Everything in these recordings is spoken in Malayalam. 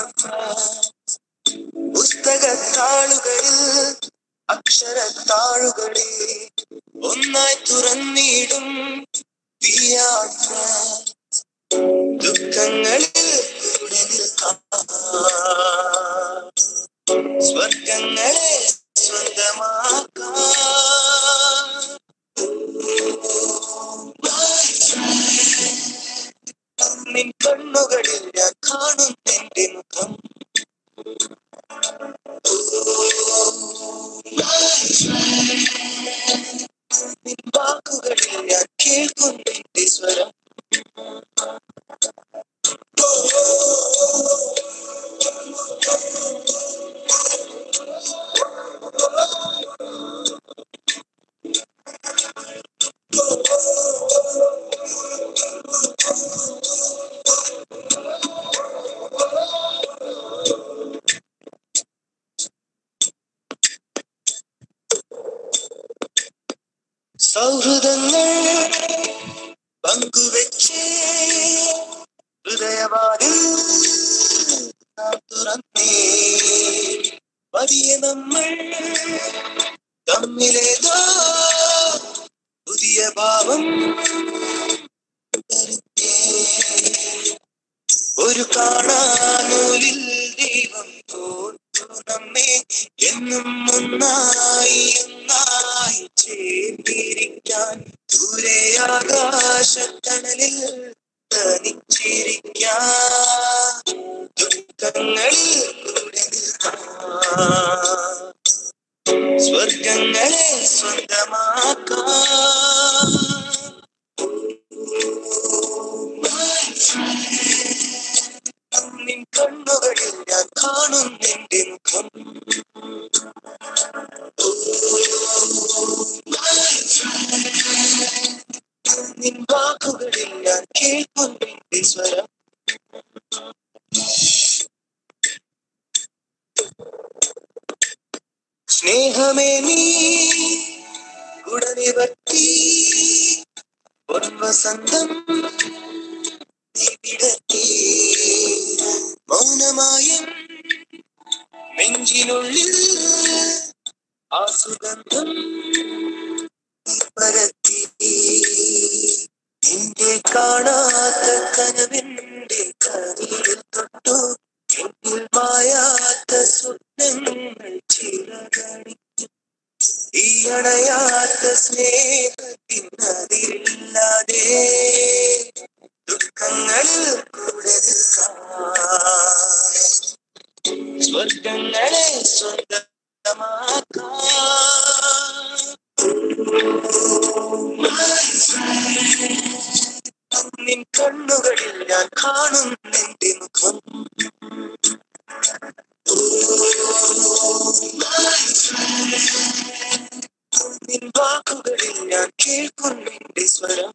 പുസ്തകത്താളുകളിൽ അക്ഷരത്താളുകളിൽ ഒന്നായി തുറന്നിടും തീയാത്ര ദുഃഖങ്ങളിൽ കൂടെ നിൽക്കാം സ്വർഗങ്ങളെ സ്വന്തമാക്കാം നിൻ കണ്ണുകളിൽ ഞാൻ കാണുന്നെന്റെ മുഖം നിൻ വാക്കുകളിൽ ഞാൻ കേൾക്കുന്നെന്റെ സ്വരം സൗഹൃദങ്ങൾ പങ്കുവെച്ച് ഹൃദയവാതിൽ നാം തുറന്നേ വലിയ നമ്മൾ തമ്മിലേതോ പുതിയ ഭാവം ഉണരുന്നേ. ഒരു കാണാനൂലിൽ ദൈവം തോറ്റു നമ്മെ എന്നും ഒന്നായി ഒന്നായി ചേർന്നിരിക്കാൻ ദൂരെ ആകാശത്തണലിൽ തനിച്ചിരിക്കാൻ ദുഃഖങ്ങളിൽ കൂടെ നിൽക്കാം സ്വർഗങ്ങളെ സ്വന്തമാക്കാം നിൻ കണ്ണുകളിൽ ഞാൻ കാണുന്നെന്റെ മുഖം നിൻ വാക്കുകളിൽ ഞാൻ കേൾക്കുന്നെന്റെ സ്വരം സ്നേഹമേ നീ ഉടനിവർത്തി പൊൻവസന്തം നീ വിടത്തി മൗനമായും നെഞ്ചിനുള്ളിൽ ആ സുഗന്ധം നീ പരത്തി നിന്റെ കാണാത്ത കനവിന്റെ കരയിൽ തൊട്ടു എന്നിൽ മായാത്ത സ്വപ്നങ്ങൾ ചിറകടിച്ചു ഈ അണയാത്ത സ്നേഹത്തിനതിരില്ലാതെ ദുഃഖങ്ങളിൽ കൂടെ നിൽക്കാം സ്വർഗങ്ങളെ സ്വന്തമാക്കാം നിൻ കണ്ണുകളിൽ ഞാൻ കാണുന്നെന്റെ മുഖം നിൻ വാക്കുകളിൽ ഞാൻ കേൾക്കുന്നെന്റെ സ്വരം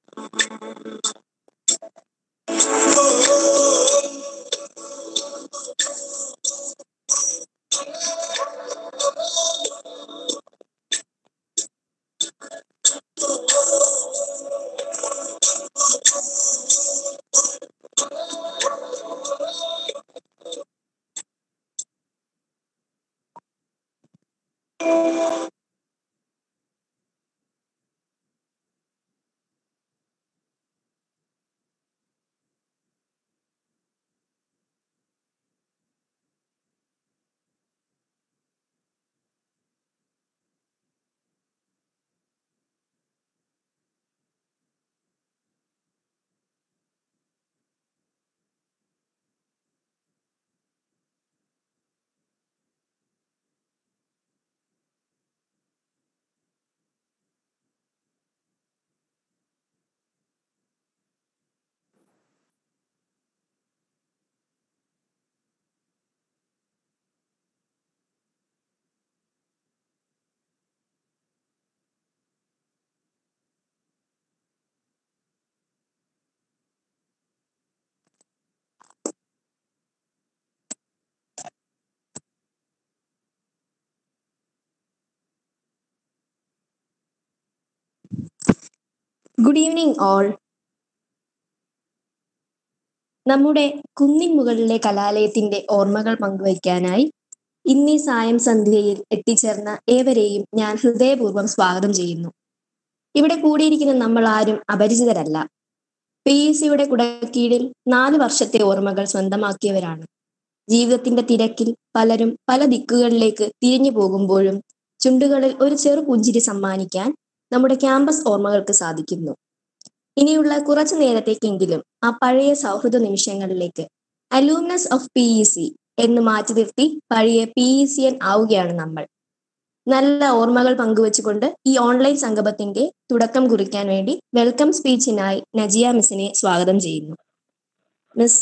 Good evening, all. നമ്മുടെ കുന്നിൻ മുകളിലെ കലാലയത്തിന്റെ ഓർമ്മകൾ പങ്കുവയ്ക്കാനായി ഇന്നീ സായം സന്ധ്യയിൽ എത്തിച്ചേർന്ന ഏവരെയും ഞാൻ ഹൃദയപൂർവ്വം സ്വാഗതം ചെയ്യുന്നു ഇവിടെ കൂടിയിരിക്കുന്ന നമ്മൾ ആരും അപരിചിതരല്ല പി എസ് സിയുടെ കുടക്കീഴിൽ നാല് വർഷത്തെ ഓർമ്മകൾ സ്വന്തമാക്കിയവരാണ് ജീവിതത്തിന്റെ തിരക്കിൽ പലരും പല ദിക്കുകളിലേക്ക് തിരിഞ്ഞു പോകുമ്പോഴും ചുണ്ടുകളിൽ ഒരു ചെറു പുഞ്ചിരി സമ്മാനിക്കാൻ നമ്മുടെ ക്യാമ്പസ് ഓർമ്മകൾക്ക് സാധിക്കുന്നു ഇനിയുള്ള കുറച്ചു നേരത്തേക്കെങ്കിലും ആ പഴയ സൗഹൃദ നിമിഷങ്ങളിലേക്ക് alumnus of P E C എന്ന് മാറ്റി നിർത്തി പഴയ പി ഇ സി എൻ ആവുകയാണ് നമ്മൾ നല്ല ഓർമ്മകൾ പങ്കുവച്ചുകൊണ്ട് ഈ ഓൺലൈൻ സംഗമത്തിന്റെ തുടക്കം കുറിക്കാൻ വേണ്ടി വെൽക്കം സ്പീച്ചിനായി നജിയ മിസ്സിനെ സ്വാഗതം ചെയ്യുന്നു മിസ്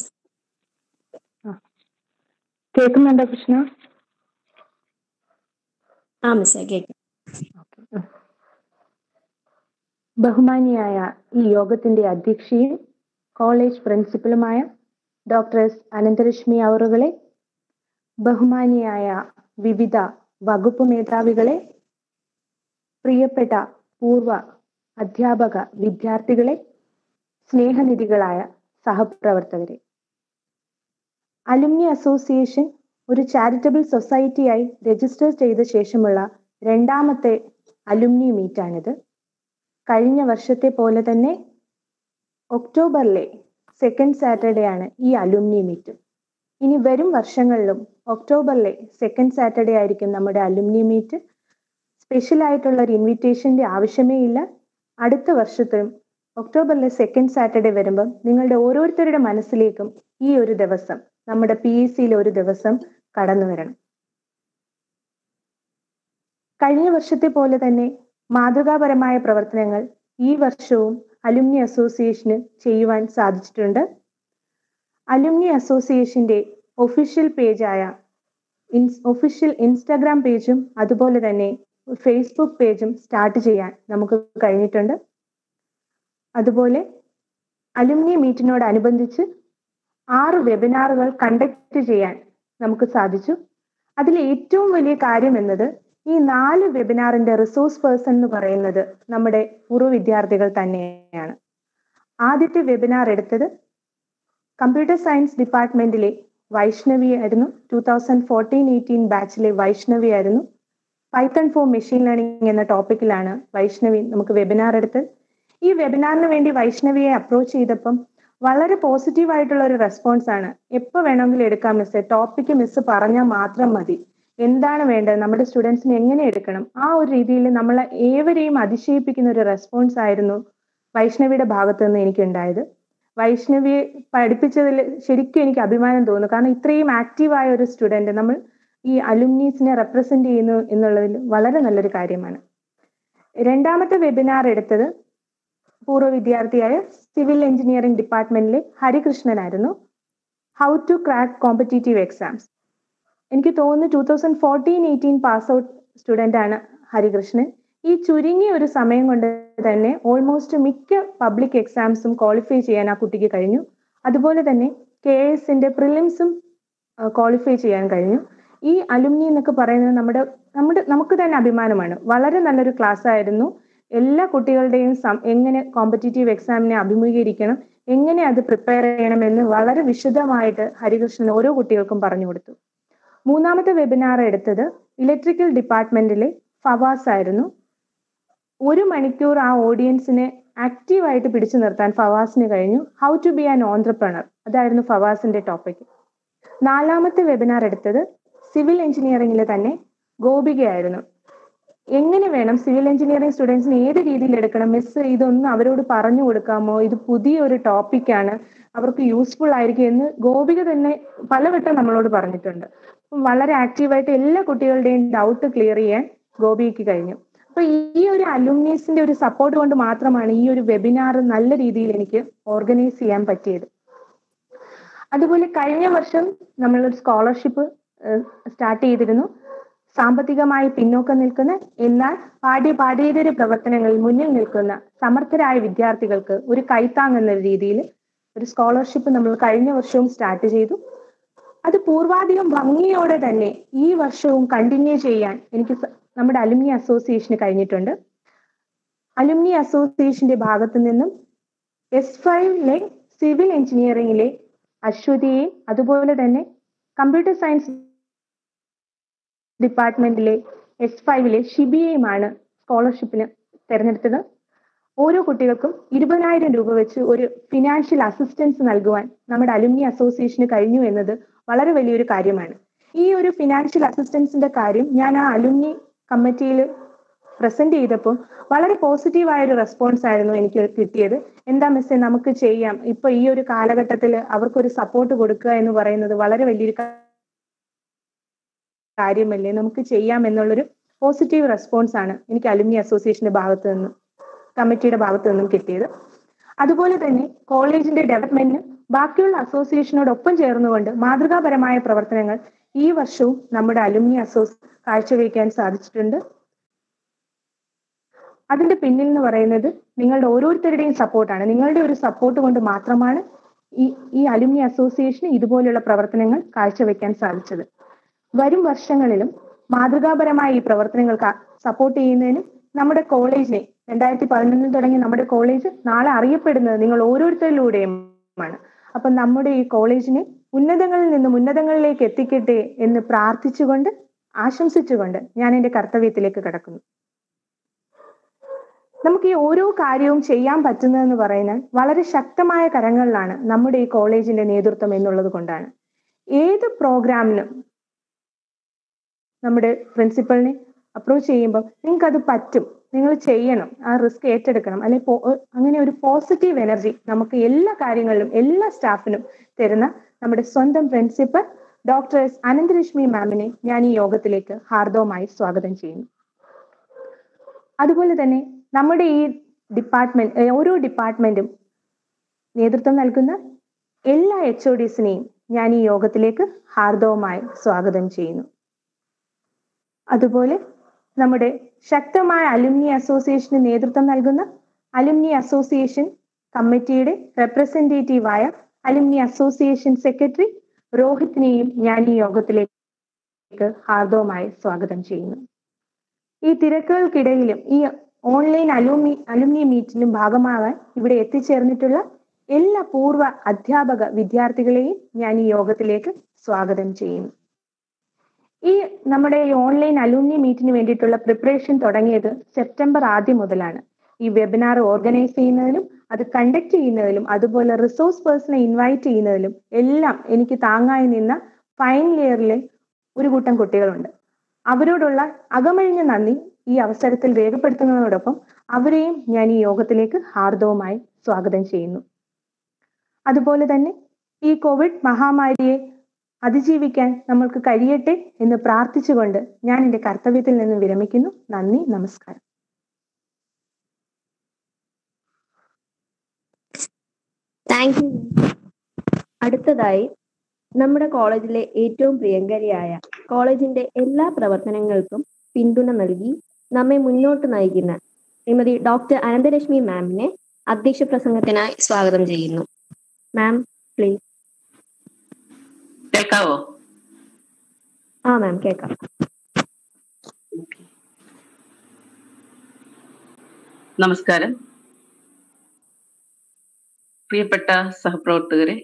കേൾക്കുന്നുണ്ടോ കൃഷ്ണ ആ മിസ് കേൾക്കാം ബഹുമാനിയായ ഈ യോഗത്തിന്റെ അധ്യക്ഷയും കോളേജ് പ്രിൻസിപ്പലുമായ ഡോക്ടർ എസ് അനന്തലക്ഷ്മി അവറുകളെ ബഹുമാനിയായ വിവിധ വകുപ്പ് മേധാവികളെ പ്രിയപ്പെട്ട പൂർവ അധ്യാപക വിദ്യാർത്ഥികളെ സ്നേഹനിധികളായ സഹപ്രവർത്തകരെ അലുമിനി അസോസിയേഷൻ ഒരു ചാരിറ്റബിൾ സൊസൈറ്റിയായി രജിസ്റ്റർ ചെയ്ത ശേഷമുള്ള രണ്ടാമത്തെ അലുമിനി മീറ്റാണിത് കഴിഞ്ഞ വർഷത്തെ പോലെ തന്നെ ഒക്ടോബറിലെ സെക്കൻഡ് സാറ്റർഡേ ആണ് ഈ അലുമിനി മീറ്റ് ഇനി വരും വർഷങ്ങളിലും ഒക്ടോബറിലെ സെക്കൻഡ് സാറ്റർഡേ ആയിരിക്കും നമ്മുടെ അലുമിനി മീറ്റ് സ്പെഷ്യൽ ആയിട്ടുള്ള ഒരു ഇൻവിറ്റേഷന്റെ ആവശ്യമേ ഇല്ല അടുത്ത വർഷത്തിലും ഒക്ടോബറിലെ സെക്കൻഡ് സാറ്റർഡേ വരുമ്പം നിങ്ങളുടെ ഓരോരുത്തരുടെ മനസ്സിലേക്കും ഈ ഒരു ദിവസം നമ്മുടെ പി എസ് സിയിലെ ഒരു ദിവസം കടന്നു വരണം കഴിഞ്ഞ വർഷത്തെ പോലെ തന്നെ മാതൃകാപരമായ പ്രവർത്തനങ്ങൾ ഈ വർഷവും അലുമിനി അസോസിയേഷന് ചെയ്യുവാൻ സാധിച്ചിട്ടുണ്ട് അലുമിനി അസോസിയേഷന്റെ ഒഫീഷ്യൽ പേജായ ഒഫീഷ്യൽ ഇൻസ്റ്റാഗ്രാം പേജും അതുപോലെ തന്നെ ഫേസ്ബുക്ക് പേജും സ്റ്റാർട്ട് ചെയ്യാൻ നമുക്ക് കഴിഞ്ഞിട്ടുണ്ട് അതുപോലെ അലുമിനി മീറ്റിനോടനുബന്ധിച്ച് ആറ് വെബിനാറുകൾ കണ്ടക്ട് ചെയ്യാൻ നമുക്ക് സാധിച്ചു അതിൽ ഏറ്റവും വലിയ കാര്യം എന്നത് ഈ നാല് വെബിനാറിന്റെ റിസോഴ്സ് പേഴ്സൺ എന്ന് പറയുന്നത് നമ്മുടെ പൂർവ്വ വിദ്യാർത്ഥികൾ തന്നെയാണ് ആദ്യത്തെ വെബിനാർ എടുത്തത് കമ്പ്യൂട്ടർ സയൻസ് ഡിപ്പാർട്ട്മെന്റിലെ വൈഷ്ണവി ആയിരുന്നു ടൂ തൗസൻഡ് ഫോർട്ടീൻ എയ്റ്റീൻ ബാച്ചിലെ വൈഷ്ണവി ആയിരുന്നു പൈത്തൺ ഫോർ മെഷീൻ ലേണിംഗ് എന്ന ടോപ്പിക്കിലാണ് വൈഷ്ണവി നമുക്ക് വെബിനാർ എടുത്തത് ഈ വെബിനാറിന് വേണ്ടി വൈഷ്ണവിയെ അപ്രോച്ച് ചെയ്തപ്പം വളരെ പോസിറ്റീവ് ആയിട്ടുള്ള ഒരു റെസ്പോൺസ് ആണ് എപ്പോൾ വേണമെങ്കിലും എടുക്കാം മിസ് ടോപ്പിക്ക് മിസ് പറഞ്ഞാൽ മാത്രം മതി എന്താണ് വേണ്ടത് നമ്മുടെ സ്റ്റുഡൻസിനെ എങ്ങനെ എടുക്കണം ആ ഒരു രീതിയിൽ നമ്മളെ ഏവരെയും അതിശയിപ്പിക്കുന്ന ഒരു റെസ്പോൺസ് ആയിരുന്നു വൈഷ്ണവിയുടെ ഭാഗത്ത് നിന്ന് എനിക്കുണ്ടായത് വൈഷ്ണവിയെ പഠിപ്പിച്ചതിൽ ശരിക്കും എനിക്ക് അഭിമാനം തോന്നുന്നു കാരണം ഇത്രയും ആക്റ്റീവായ ഒരു സ്റ്റുഡന്റ് നമ്മൾ ഈ അലുമിനീസിനെ റെപ്രസെന്റ് ചെയ്യുന്നു എന്നുള്ളതിൽ വളരെ നല്ലൊരു കാര്യമാണ് രണ്ടാമത്തെ വെബിനാർ എടുത്തത് പൂർവ്വ വിദ്യാർത്ഥിയായ സിവിൽ എഞ്ചിനീയറിംഗ് ഡിപ്പാർട്ട്മെന്റിലെ ഹരികൃഷ്ണനായിരുന്നു how to crack competitive exams എനിക്ക് തോന്നുന്നു two thousand fourteen eighteen pass out student ആണ് ഹരികൃഷ്ണൻ ഈ ചുരുങ്ങിയ ഒരു സമയം കൊണ്ട് തന്നെ ഓൾമോസ്റ്റ് മിക്ക പബ്ലിക് എക്സാംസും ക്വാളിഫൈ ചെയ്യാൻ ആ കുട്ടിക്ക് കഴിഞ്ഞു അതുപോലെ തന്നെ കെ എസിന്റെ പ്രിലിംസും ക്വാളിഫൈ ചെയ്യാൻ കഴിഞ്ഞു ഈ അലുമിനി എന്നൊക്കെ പറയുന്നത് നമ്മുടെ നമ്മുടെ നമുക്ക് തന്നെ അഭിമാനമാണ് വളരെ നല്ലൊരു ക്ലാസ് ആയിരുന്നു എല്ലാ കുട്ടികളുടെയും എങ്ങനെ കോമ്പറ്റീറ്റീവ് എക്സാമിനെ അഭിമുഖീകരിക്കണം എങ്ങനെ അത് പ്രിപ്പയർ ചെയ്യണം എന്ന് വളരെ വിശദമായിട്ട് ഹരികൃഷ്ണൻ ഓരോ കുട്ടികൾക്കും പറഞ്ഞു കൊടുത്തു മൂന്നാമത്തെ വെബിനാർ എടുത്തത് ഇലക്ട്രിക്കൽ ഡിപ്പാർട്ട്മെന്റിലെ ഫവാസ് ആയിരുന്നു ഒരു മണിക്കൂർ ആ ഓഡിയൻസിനെ ആക്റ്റീവായിട്ട് പിടിച്ചു നിർത്താൻ ഫവാസിന് കഴിഞ്ഞു how to be an entrepreneur അതായിരുന്നു ഫവാസിന്റെ ടോപ്പിക് നാലാമത്തെ വെബിനാർ എടുത്തത് സിവിൽ എഞ്ചിനീയറിംഗിൽ തന്നെ ഗോപികയായിരുന്നു എങ്ങനെ വേണം സിവിൽ എഞ്ചിനീയറിംഗ് സ്റ്റുഡൻസിന് ഏത് രീതിയിൽ എടുക്കണം മിസ് ഇതൊന്ന് അവരോട് പറഞ്ഞു കൊടുക്കാമോ ഇത് പുതിയൊരു ടോപ്പിക്കാണ് അവർക്ക് യൂസ്ഫുൾ ആയിരിക്കും എന്ന് ഗോപിക തന്നെ പലവട്ടം നമ്മളോട് പറഞ്ഞിട്ടുണ്ട് വളരെ ആക്റ്റീവായിട്ട് എല്ലാ കുട്ടികളുടെയും ഡൗട്ട് ക്ലിയർ ചെയ്യാൻ ഗോപിക്ക് കഴിഞ്ഞു അപ്പൊ ഈ ഒരു അലുമിനീസിന്റെ ഒരു സപ്പോർട്ട് കൊണ്ട് മാത്രമാണ് ഈ ഒരു വെബിനാർ നല്ല രീതിയിൽ എനിക്ക് ഓർഗനൈസ് ചെയ്യാൻ പറ്റിയത് അതുപോലെ കഴിഞ്ഞ വർഷം നമ്മളൊരു സ്കോളർഷിപ്പ് സ്റ്റാർട്ട് ചെയ്തിരുന്നു സാമ്പത്തികമായി പിന്നോക്കം നിൽക്കുന്ന എന്നാൽ പാഠ്യ പാഠ്യേതര പ്രവർത്തനങ്ങളിൽ മുന്നിൽ നിൽക്കുന്ന സമർത്ഥരായ വിദ്യാർത്ഥികൾക്ക് ഒരു കൈത്താങ് എന്ന രീതിയിൽ ഒരു സ്കോളർഷിപ്പ് നമ്മൾ കഴിഞ്ഞ വർഷവും സ്റ്റാർട്ട് ചെയ്തു അത് പൂർവാധികം ഭംഗിയോടെ തന്നെ ഈ വർഷവും കണ്ടിന്യൂ ചെയ്യാൻ എനിക്ക് നമ്മുടെ അലുമിനി അസോസിയേഷന് കഴിഞ്ഞിട്ടുണ്ട് അലുമിനി അസോസിയേഷന്റെ ഭാഗത്തു നിന്നും എസ് ഫൈവിലെ സിവിൽ എഞ്ചിനീയറിംഗിലെ അശ്വതിയെയും അതുപോലെ തന്നെ കമ്പ്യൂട്ടർ സയൻസ് ഡിപ്പാർട്ട്മെന്റിലെ എസ് ഫൈവിലെ ഷിബിയെയുമാണ് സ്കോളർഷിപ്പിന് തിരഞ്ഞെടുത്തത് ഓരോ കുട്ടികൾക്കും ഇരുപതിനായിരം രൂപ വെച്ച് ഒരു ഫിനാൻഷ്യൽ അസിസ്റ്റൻസ് നൽകുവാൻ നമ്മുടെ അലുമിനി അസോസിയേഷന് കഴിഞ്ഞു എന്നത് വളരെ വലിയൊരു കാര്യമാണ് ഈ ഒരു ഫിനാൻഷ്യൽ അസിസ്റ്റൻസിന്റെ കാര്യം ഞാൻ ആ അലുമിനി കമ്മിറ്റിയിൽ പ്രസന്റ് ചെയ്തപ്പോൾ വളരെ പോസിറ്റീവായ ഒരു റെസ്പോൺസ് ആയിരുന്നു എനിക്ക് കിട്ടിയത് എന്താ മിസ്സേ നമുക്ക് ചെയ്യാം ഇപ്പൊ ഈ ഒരു കാലഘട്ടത്തിൽ അവർക്കൊരു സപ്പോർട്ട് കൊടുക്കുക എന്ന് പറയുന്നത് വളരെ വലിയൊരു കാര്യമല്ലേ നമുക്ക് ചെയ്യാം എന്നുള്ളൊരു പോസിറ്റീവ് റെസ്പോൺസ് ആണ് എനിക്ക് അലുമിനി അസോസിയേഷന്റെ ഭാഗത്ത് നിന്നും കമ്മിറ്റിയുടെ ഭാഗത്തു നിന്നും കിട്ടിയത് അതുപോലെ തന്നെ കോളേജിന്റെ ഡെവലപ്മെന്റിന് ബാക്കിയുള്ള അസോസിയേഷനോടൊപ്പം ചേർന്നുകൊണ്ട് മാതൃകാപരമായ പ്രവർത്തനങ്ങൾ ഈ വർഷവും നമ്മുടെ അലുമിനി അസോസ് കാഴ്ചവെക്കാൻ സാധിച്ചിട്ടുണ്ട് അതിന്റെ പിന്നിൽ എന്ന് പറയുന്നത് നിങ്ങളുടെ ഓരോരുത്തരുടെയും സപ്പോർട്ടാണ് നിങ്ങളുടെ ഒരു സപ്പോർട്ട് കൊണ്ട് മാത്രമാണ് ഈ ഈ അലുമിനി അസോസിയേഷന് ഇതുപോലുള്ള പ്രവർത്തനങ്ങൾ കാഴ്ചവെക്കാൻ സാധിച്ചത് വരും വർഷങ്ങളിലും മാതൃകാപരമായ ഈ പ്രവർത്തനങ്ങൾ സപ്പോർട്ട് ചെയ്യുന്നതിനും നമ്മുടെ കോളേജിനെ രണ്ടായിരത്തി പതിനൊന്നിൽ തുടങ്ങി നമ്മുടെ കോളേജ് നാളെ അറിയപ്പെടുന്നത് നിങ്ങൾ ഓരോരുത്തരിലൂടെയുമാണ് അപ്പൊ നമ്മുടെ ഈ കോളേജിനെ ഉന്നതങ്ങളിൽ നിന്നും ഉന്നതങ്ങളിലേക്ക് എത്തിക്കട്ടെ എന്ന് പ്രാർത്ഥിച്ചുകൊണ്ട് ആശംസിച്ചുകൊണ്ട് ഞാൻ എന്റെ കർത്തവ്യത്തിലേക്ക് കടക്കുന്നു നമുക്ക് ഈ ഓരോ കാര്യവും ചെയ്യാൻ പറ്റുന്നതെന്ന് പറയുന്നത് വളരെ ശക്തമായ കരങ്ങളിലാണ് നമ്മുടെ ഈ കോളേജിന്റെ നേതൃത്വം എന്നുള്ളത് കൊണ്ടാണ് ഏത് പ്രോഗ്രാമിനും നമ്മുടെ പ്രിൻസിപ്പളിനെ അപ്രോച്ച് ചെയ്യുമ്പോൾ നിങ്ങൾക്ക് അത് പറ്റും നിങ്ങൾ ചെയ്യണം ആ റിസ്ക് ഏറ്റെടുക്കണം അല്ലെങ്കിൽ അങ്ങനെ ഒരു പോസിറ്റീവ് എനർജി നമുക്ക് എല്ലാ കാര്യങ്ങളിലും എല്ലാ സ്റ്റാഫിനും തരുന്ന നമ്മുടെ സ്വന്തം പ്രിൻസിപ്പൽ ഡോക്ടർ എസ് അനന്തലക്ഷ്മി മാമിനെ ഞാൻ ഈ യോഗത്തിലേക്ക് ഹാർദവമായി സ്വാഗതം ചെയ്യുന്നു അതുപോലെ തന്നെ നമ്മുടെ ഈ ഡിപ്പാർട്ട്മെന്റ് ഓരോ ഡിപ്പാർട്ട്മെന്റും നേതൃത്വം നൽകുന്ന എല്ലാ എച്ച് ഒ ഡിസിനെയും ഞാൻ ഈ യോഗത്തിലേക്ക് ഹാർദവമായി സ്വാഗതം ചെയ്യുന്നു അതുപോലെ നമ്മുടെ ശക്തമായ അലുമിനി അസോസിയേഷന് നേതൃത്വം നൽകുന്ന അലുമിനി അസോസിയേഷൻ കമ്മിറ്റിയുടെ റെപ്രസെന്റേറ്റീവായ അലുമിനി അസോസിയേഷൻ സെക്രട്ടറി രോഹിത്തിനെയും ഞാൻ ഈ യോഗത്തിലേക്ക് ഹാർദവമായി സ്വാഗതം ചെയ്യുന്നു ഈ തിരക്കുകൾക്കിടയിലും ഈ ഓൺലൈൻ അലൂമി അലുമിനി മീറ്റിലും ഭാഗമാകാൻ ഇവിടെ എത്തിച്ചേർന്നിട്ടുള്ള എല്ലാ പൂർവ്വ അധ്യാപക വിദ്യാർത്ഥികളെയും ഞാൻ ഈ യോഗത്തിലേക്ക് സ്വാഗതം ചെയ്യുന്നു ഈ നമ്മുടെ ഈ ഓൺലൈൻ അലൂമിനി മീറ്റിന് വേണ്ടിയിട്ടുള്ള പ്രിപ്പറേഷൻ തുടങ്ങിയത് സെപ്റ്റംബർ ആദ്യം മുതലാണ് ഈ വെബിനാർ ഓർഗനൈസ് ചെയ്യുന്നതിലും അത് കണ്ടക്ട് ചെയ്യുന്നതിലും അതുപോലെ റിസോഴ്സ് പേഴ്സണെ ഇൻവൈറ്റ് ചെയ്യുന്നതിലും എല്ലാം എനിക്ക് താങ്ങായി നിന്ന ഫൈനൽ ഇയറിലെ ഒരു കൂട്ടം കുട്ടികളുണ്ട് അവരോടുള്ള അകമഴിഞ്ഞ നന്ദി ഈ അവസരത്തിൽ രേഖപ്പെടുത്തുന്നതോടൊപ്പം അവരെയും ഞാൻ ഈ യോഗത്തിലേക്ക് ഹാർദവുമായി സ്വാഗതം ചെയ്യുന്നു അതുപോലെ തന്നെ ഈ കോവിഡ് മഹാമാരിയെ അതിജീവിക്കാൻ നമ്മൾക്ക് കഴിയട്ടെ എന്ന് പ്രാർത്ഥിച്ചുകൊണ്ട് ഞാൻ എൻ്റെ കർത്തവ്യത്തിൽ നിന്ന് വിരമിക്കുന്നു നന്ദി നമസ്കാരം താങ്ക് യു അടുത്തതായി നമ്മുടെ കോളേജിലെ ഏറ്റവും പ്രിയങ്കരിയായ കോളേജിന്റെ എല്ലാ പ്രവർത്തനങ്ങൾക്കും പിന്തുണ നൽകി നമ്മെ മുന്നോട്ട് നയിക്കുന്ന ശ്രീമതി ഡോക്ടർ അനന്തലക്ഷ്മി മാമിനെ അധ്യക്ഷ പ്രസംഗത്തിനായി സ്വാഗതം ചെയ്യുന്നു മാം പ്ലീസ് കേൾക്കാവോ ആ മാം കേൾക്കാം നമസ്കാരം പ്രിയപ്പെട്ട സഹപ്രവർത്തകരെ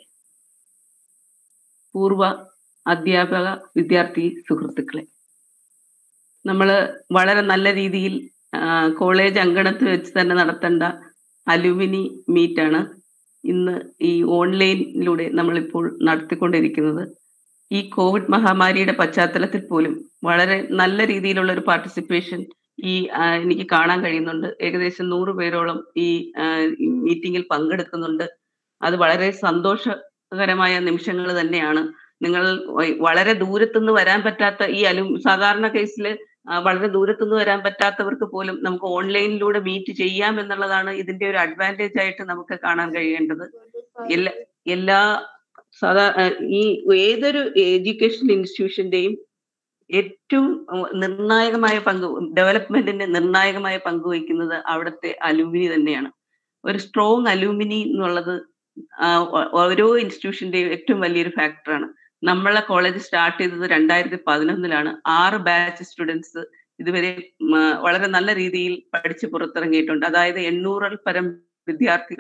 പൂർവ അധ്യാപക വിദ്യാർത്ഥി സുഹൃത്തുക്കളെ നമ്മൾ വളരെ നല്ല രീതിയിൽ കോളേജ് അങ്കണത്തിൽ വെച്ച് തന്നെ നടത്തേണ്ട അലുമിനി മീറ്റാണ് ഇന്ന് ഈ ഓൺലൈനിലൂടെ നമ്മളിപ്പോൾ നടത്തിക്കൊണ്ടിരിക്കുന്നത് ഈ കോവിഡ് മഹാമാരിയുടെ പശ്ചാത്തലത്തിൽ പോലും വളരെ നല്ല രീതിയിലുള്ള ഒരു പാർട്ടിസിപ്പേഷൻ ഈ എനിക്ക് കാണാൻ കഴിയുന്നുണ്ട് ഏകദേശം നൂറ് പേരോളം ഈ മീറ്റിംഗിൽ പങ്കെടുക്കുന്നുണ്ട് അത് വളരെ സന്തോഷകരമായ നിമിഷങ്ങൾ തന്നെയാണ് നിങ്ങൾ വളരെ ദൂരത്തുനിന്ന് വരാൻ പറ്റാത്ത ഈ അലു സാധാരണ കേസിൽ വളരെ ദൂരത്തുനിന്ന് വരാൻ പറ്റാത്തവർക്ക് പോലും നമുക്ക് ഓൺലൈനിലൂടെ മീറ്റ് ചെയ്യാം എന്നുള്ളതാണ് ഇതിന്റെ ഒരു അഡ്വാൻറ്റേജ് ആയിട്ട് നമുക്ക് കാണാൻ കഴിയേണ്ടത് എല്ലാ എല്ലാ സാധാ ഈ ഏതൊരു എഡ്യൂക്കേഷൻ ഇൻസ്റ്റിറ്റ്യൂഷന്റെയും ഏറ്റവും നിർണായകമായ പങ്ക് ഡെവലപ്മെന്റിന് നിർണായകമായ പങ്ക് വഹിക്കുന്നത് അവിടുത്തെ അലൂമിനി തന്നെയാണ് ഒരു സ്ട്രോങ് അലൂമിനി എന്നുള്ളത് ഓരോ ഇൻസ്റ്റിറ്റ്യൂഷന്റെയും ഏറ്റവും വലിയൊരു ഫാക്ടറാണ് നമ്മളെ കോളേജ് സ്റ്റാർട്ട് ചെയ്തത് രണ്ടായിരത്തി പതിനൊന്നിലാണ് ആറ് ബാച്ച് സ്റ്റുഡൻസ് ഇതുവരെ വളരെ നല്ല രീതിയിൽ പഠിച്ച് പുറത്തിറങ്ങിയിട്ടുണ്ട് അതായത് എണ്ണൂറിൽ പരം വിദ്യാർത്ഥികൾ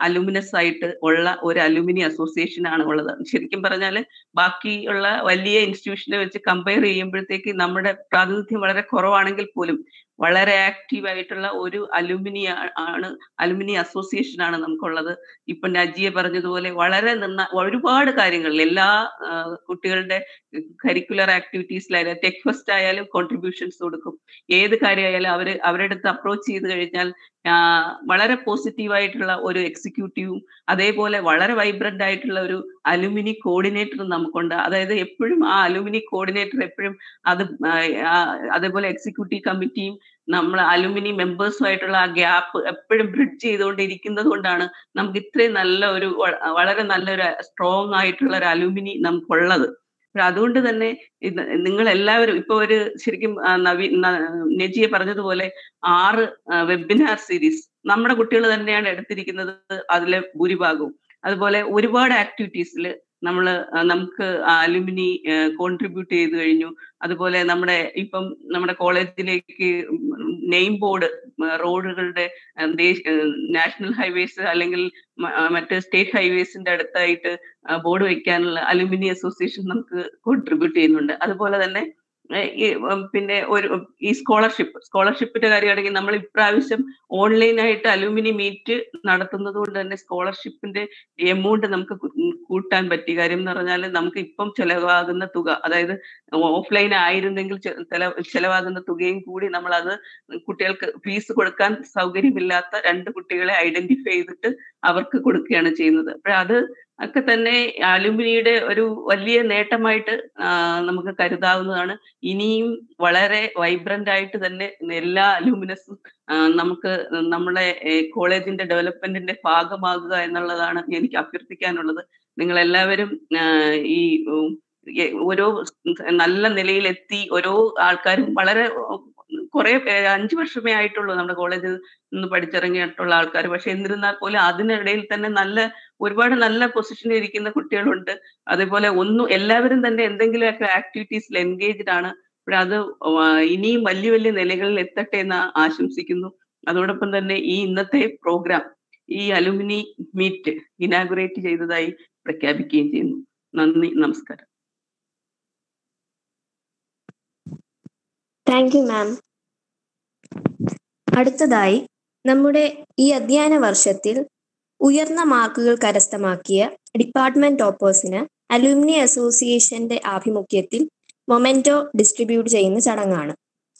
അലുമിനസ് ആയിട്ട് ഉള്ള ഒരു അലുമിനി അസോസിയേഷൻ ആണ് ഉള്ളത് ശരിക്കും പറഞ്ഞാൽ ബാക്കിയുള്ള വലിയ ഇൻസ്റ്റിറ്റ്യൂഷനെ വെച്ച് കമ്പയർ ചെയ്യുമ്പോഴത്തേക്ക് നമ്മുടെ പ്രാതിനിധ്യം വളരെ കുറവാണെങ്കിൽ പോലും വളരെ ആക്റ്റീവ് ആയിട്ടുള്ള ഒരു അലുമിനി ആണ് അലുമിനി അസോസിയേഷൻ ആണ് നമുക്കുള്ളത് ഇപ്പൊ നജിയെ പറഞ്ഞതുപോലെ വളരെ നന്ന ഒരുപാട് കാര്യങ്ങളിൽ എല്ലാ ആ, കുട്ടികളുടെ കരിക്കുലർ ആക്ടിവിറ്റീസിലായാലും ടെക് ഫസ്റ്റ് ആയാലും കോൺട്രിബ്യൂഷൻസ് കൊടുക്കും ഏത് കാര്യമായാലും അവര് അവരുടെ അടുത്ത് അപ്രോച്ച് ചെയ്ത് കഴിഞ്ഞാൽ ആ, വളരെ പോസിറ്റീവ് ആയിട്ടുള്ള ഒരു എക്സിക്യൂട്ടീവും അതേപോലെ വളരെ വൈബ്രന്റ് ആയിട്ടുള്ള ഒരു അലുമിനി കോർഡിനേറ്റർ നമുക്കുണ്ട് അതായത് എപ്പോഴും ആ അലുമിനി കോർഡിനേറ്റർ എപ്പോഴും അത് ആ, ആ, അതേപോലെ എക്സിക്യൂട്ടീവ് കമ്മിറ്റിയും നമ്മൾ അലുമിനി മെമ്പേഴ്സുമായിട്ടുള്ള ആ ഗ്യാപ്പ് എപ്പോഴും ബ്രിഡ്ജ് ചെയ്തുകൊണ്ടിരിക്കുന്നത് കൊണ്ടാണ് നമുക്ക് ഇത്രയും നല്ല ഒരു വ- വളരെ നല്ലൊരു സ്ട്രോങ് ആയിട്ടുള്ള ഒരു അലുമിനി നമുക്കുള്ളത് അപ്പൊ അതുകൊണ്ട് തന്നെ ഇത് നിങ്ങൾ എല്ലാവരും ഇപ്പൊ ഒരു ശരിക്കും ആ, നവീ ന- നജിയെ പറഞ്ഞതുപോലെ ആറ് വെബിനാർ സീരീസ് നമ്മുടെ കുട്ടികൾ തന്നെയാണ് എടുത്തിരിക്കുന്നത് അതിലെ ഭൂരിഭാഗവും അതുപോലെ ഒരുപാട് ആക്ടിവിറ്റീസിൽ നമ്മൾ നമുക്ക് അലുമിനി കോൺട്രിബ്യൂട്ട് ചെയ്ത് കഴിഞ്ഞു അതുപോലെ നമ്മുടെ ഇപ്പം നമ്മുടെ കോളേജിലേക്ക് നെയിം ബോർഡ് റോഡുകളുടെ നാഷണൽ ഹൈവേസ് അല്ലെങ്കിൽ മ- ആ, മറ്റ് സ്റ്റേറ്റ് ഹൈവേസിന്റെ അടുത്തായിട്ട് ബോർഡ് വെക്കാനുള്ള അലുമിനി അസോസിയേഷൻ നമുക്ക് കോൺട്രിബ്യൂട്ട് ചെയ്യുന്നുണ്ട് അതുപോലെ തന്നെ ഏഹ് ഈ ഉം, പിന്നെ ഒരു ഈ സ്കോളർഷിപ്പ് സ്കോളർഷിപ്പിന്റെ കാര്യമാണെങ്കിൽ നമ്മൾ ഇപ്രാവശ്യം ഓൺലൈനായിട്ട് അലുമിനി മീറ്റ് നടത്തുന്നത് കൊണ്ട് തന്നെ സ്കോളർഷിപ്പിന്റെ എമൗണ്ട് നമുക്ക് കൂ- കൂട്ടാൻ പറ്റി കാര്യം എന്ന് പറഞ്ഞാൽ നമുക്ക് ഇപ്പം ചെലവാകുന്ന തുക അതായത് ഓഫ്ലൈൻ ആയിരുന്നെങ്കിൽ ചെ- ചെല- ചെലവാകുന്ന തുകയും കൂടി നമ്മൾ അത് കുട്ടികൾക്ക് ഫീസ് കൊടുക്കാൻ സൗകര്യമില്ലാത്ത രണ്ട് കുട്ടികളെ ഐഡന്റിഫൈ ചെയ്തിട്ട് അവർക്ക് കൊടുക്കുകയാണ് ചെയ്യുന്നത് അപ്പൊ അത് ഒക്കെ തന്നെ അലുമിനിയുടെ ഒരു വലിയ നേട്ടമായിട്ട് ആ, നമുക്ക് കരുതാവുന്നതാണ് ഇനിയും വളരെ വൈബ്രന്റ് ആയിട്ട് തന്നെ എല്ലാ അലൂമിനസും നമുക്ക് നമ്മുടെ കോളേജിന്റെ ഡെവലപ്മെന്റിന്റെ ഭാഗമാകുക എന്നുള്ളതാണ് എനിക്ക് അഭ്യർത്ഥിക്കാനുള്ളത് നിങ്ങൾ എല്ലാവരും ഈ ഉം, എ- ഓരോ നല്ല നിലയിലെത്തി ഓരോ ആൾക്കാരും വളരെ കുറെ അഞ്ചു വർഷമേ ആയിട്ടുള്ളൂ നമ്മുടെ കോളേജിൽ നിന്ന് പഠിച്ചിറങ്ങിയിട്ടുള്ള ആൾക്കാർ പക്ഷെ എന്നിരുന്നാൽ പോലും അതിനിടയിൽ തന്നെ നല്ല ഒരുപാട് നല്ല പൊസിഷനിൽ ഇരിക്കുന്ന കുട്ടികളുണ്ട് അതേപോലെ ഒന്നും എല്ലാവരും തന്നെ എന്തെങ്കിലുമൊക്കെ ആക്ടിവിറ്റീസിൽ എൻഗേജ്ഡ് ആണ് അപ്പോൾ അത് ആ, ഇനിയും വലിയ വലിയ നിലകളിൽ എത്തട്ടെ എന്ന് ആശംസിക്കുന്നു അതോടൊപ്പം തന്നെ ഈ ഇന്നത്തെ പ്രോഗ്രാം ഈ അലുമിനി മീറ്റ് ഇനാഗുറേറ്റ് ചെയ്തതായി പ്രഖ്യാപിക്കുകയും ചെയ്യുന്നു നന്ദി നമസ്കാരം താങ്ക് യു മാം അടുത്തതായി നമ്മുടെ ഈ അധ്യയന വർഷത്തിൽ ഉയർന്ന മാർക്കുകൾ കരസ്ഥമാക്കിയ ഡിപ്പാർട്ട്മെന്റ് ടോപ്പേഴ്സിന് അലുമിനി അസോസിയേഷന്റെ ആഭിമുഖ്യത്തിൽ മൊമെന്റോ ഡിസ്ട്രിബ്യൂട്ട് ചെയ്യുന്ന ചടങ്ങാണ്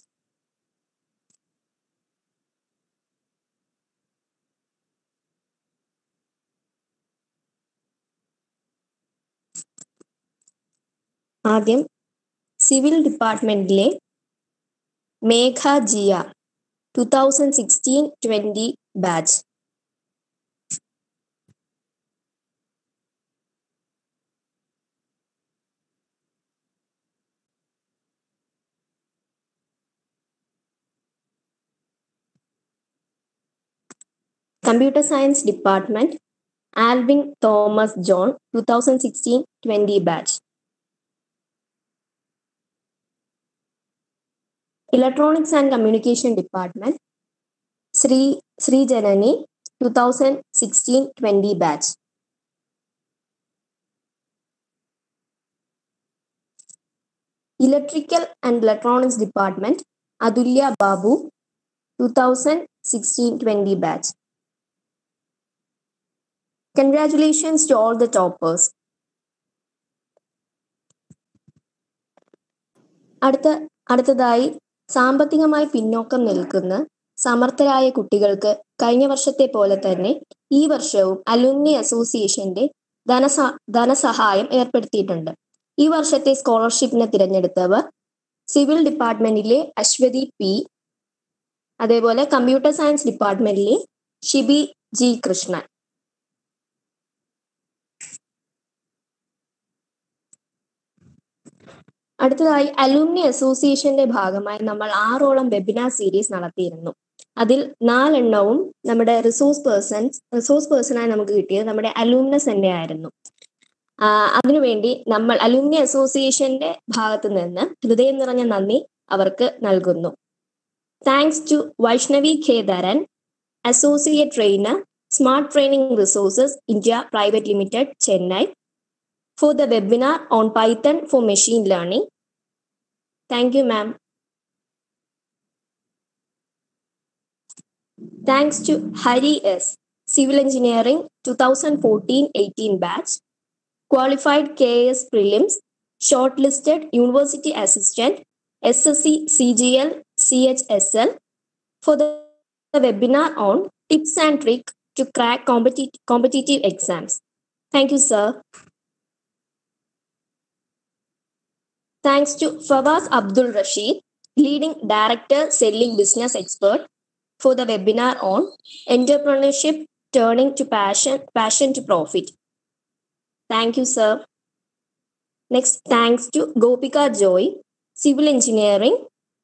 ആദ്യം സിവിൽ ഡിപ്പാർട്ട്മെന്റിലെ Megha Jiya two thousand sixteen twenty batch computer science department Alvin Thomas John two thousand sixteen twenty batch electronics and communication department Sri Sreejanani two thousand sixteen twenty batch electrical and electronics department Athulya Babu two thousand sixteen twenty batch congratulations to all the toppers അടുത്ത അടുത്തതായി സാമ്പത്തികമായി പിന്നോക്കം നിൽക്കുന്ന സമർത്ഥരായ കുട്ടികൾക്ക് കഴിഞ്ഞ വർഷത്തെ പോലെ തന്നെ ഈ വർഷവും അലുമിനി അസോസിയേഷന്റെ ധനസ ധനസഹായം ഏർപ്പെടുത്തിയിട്ടുണ്ട് ഈ വർഷത്തെ സ്കോളർഷിപ്പിന് തിരഞ്ഞെടുത്തവർ സിവിൽ ഡിപ്പാർട്ട്മെന്റിലെ അശ്വതി പി അതേപോലെ കമ്പ്യൂട്ടർ സയൻസ് ഡിപ്പാർട്ട്മെന്റിലെ ഷിബി ജി കൃഷ്ണൻ അടുത്തതായി അലൂമിനി അസോസിയേഷന്റെ ഭാഗമായി നമ്മൾ ആറോളം വെബിനാർ സീരീസ് നടത്തിയിരുന്നു അതിൽ നാലെണ്ണവും നമ്മുടെ റിസോഴ്സ് പേഴ്സൺസ് റിസോഴ്സ് പേഴ്സണായി നമുക്ക് കിട്ടിയത് നമ്മുടെ അലൂമിനസ് തന്നെ ആയിരുന്നു ആ, അതിനുവേണ്ടി നമ്മൾ അലൂമിനി അസോസിയേഷന്റെ ഭാഗത്ത് നിന്ന് ഹൃദയം നിറഞ്ഞ നന്ദി അവർക്ക് നൽകുന്നു thanks to Vaishnavi Khedaran associate trainer Smart Training Resources India Private Limited, Chennai, for the webinar on Python for machine learning. Thank you, ma'am. Thanks to Hari S, Civil Engineering 2014-18 batch, qualified KS prelims, shortlisted university assistant, SSC CGL CHSL for the webinar on tips and tricks to crack competi- competitive exams. Thank you, sir. Thanks to Fawaz Abdul Rashid, leading director, selling business expert, for the webinar on entrepreneurship turning to passion, passion to profit. Thank you, sir. Next, thanks to Gopika Joy, Civil Engineering,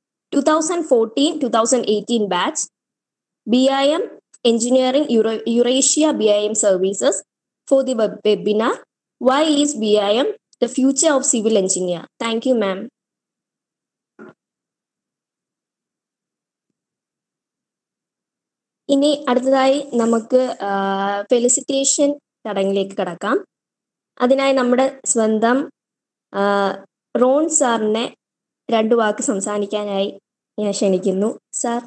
2014-2018 batch, BIM Engineering Euro- Eurasia BIM Services for the web- webinar, Why is BIM the future of civil engineer? Thank you, ma'am. ഇനി അടുത്തതായി നമുക്ക് ഫെലിസിറ്റേഷൻ ചടങ്ങിലേക്ക് കടക്കാം അതിനായി നമ്മുടെ സ്വന്തം ആ, റോൺ സാറിനെ രണ്ടു വാക്ക് സംസാരിക്കാനായി ഞാൻ ക്ഷണിക്കുന്നു സാർ